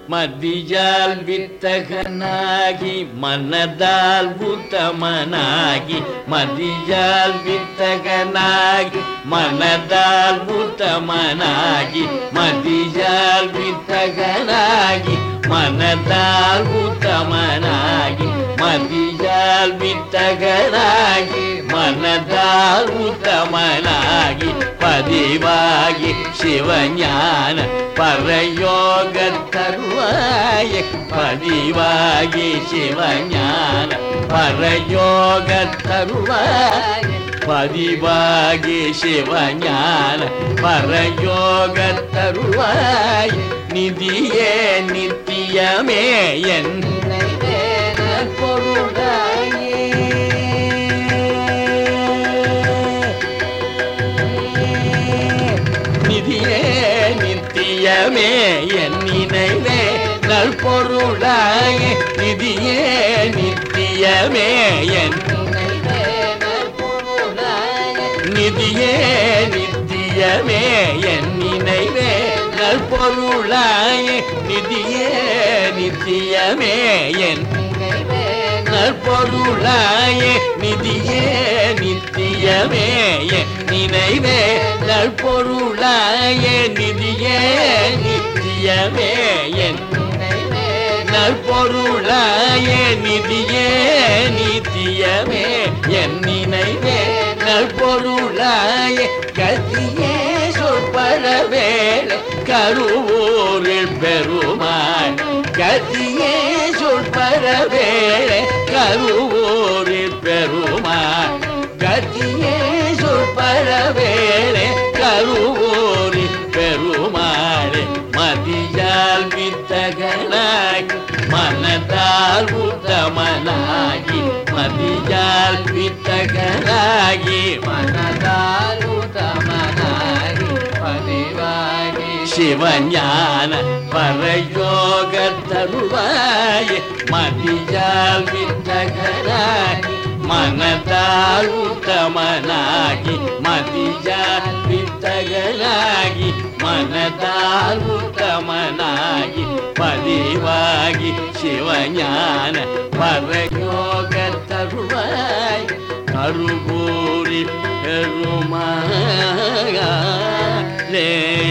மதியால் வித்தகனாகி மனதால் உத்தமனாகி மதியால் வித்தகனாகி மனதால் உத்தமனாகி மதியால் வித்தகனாகி மனதால் உத்தமனாகி மதியால் வித்தகனாகி மனதால் உத்தமனாகி பதிவாகி சிவஞான பரயோக தருவாய பதிவாகி சிவஞான பரயோக தருவாய பதிவாகி சிவஞான பரயோக தருவாய் நிதியே நித்தியமே என் நிதியே நித்தியமே என் நினைவே நற்பொருளாய நிதியே நித்தியமே என் நிதியே நித்தியமே என் நினைவே நற்பொருளாய நிதியே நித்தியமே என் நற்பொருளாய நிதியே நித்தியமே என் நினைவே நற்பொருளாய நிதியே நித்தியமே என் நற்பொருளாய நிதியே நித்தியமே என் நினைவே நற்பொருளாய கதியே சொற்பரவேளை கருவூரில் பெருமாள் கதியே சொற்பரவேளை கருவூரில் பெருமாள் கதியே சொற்பரவேளை கருவூரில் பெருமாளே மதியால் வித்தகனாகி மனதால் உத்தமனாகி மதியால் வித்தகனாகி மனதால் உத்தமனாகி பதிவாகி சிவஞான பரயோக தருவாய மதியால் வித்தகனாகி மனதால் உத்தமனாகி மதியால் வித்தகனாகி மனதால் உத்தமனாகி பதிவாகி சிவஞான பரயோக தருவாய் கருகூரி பெருமாளே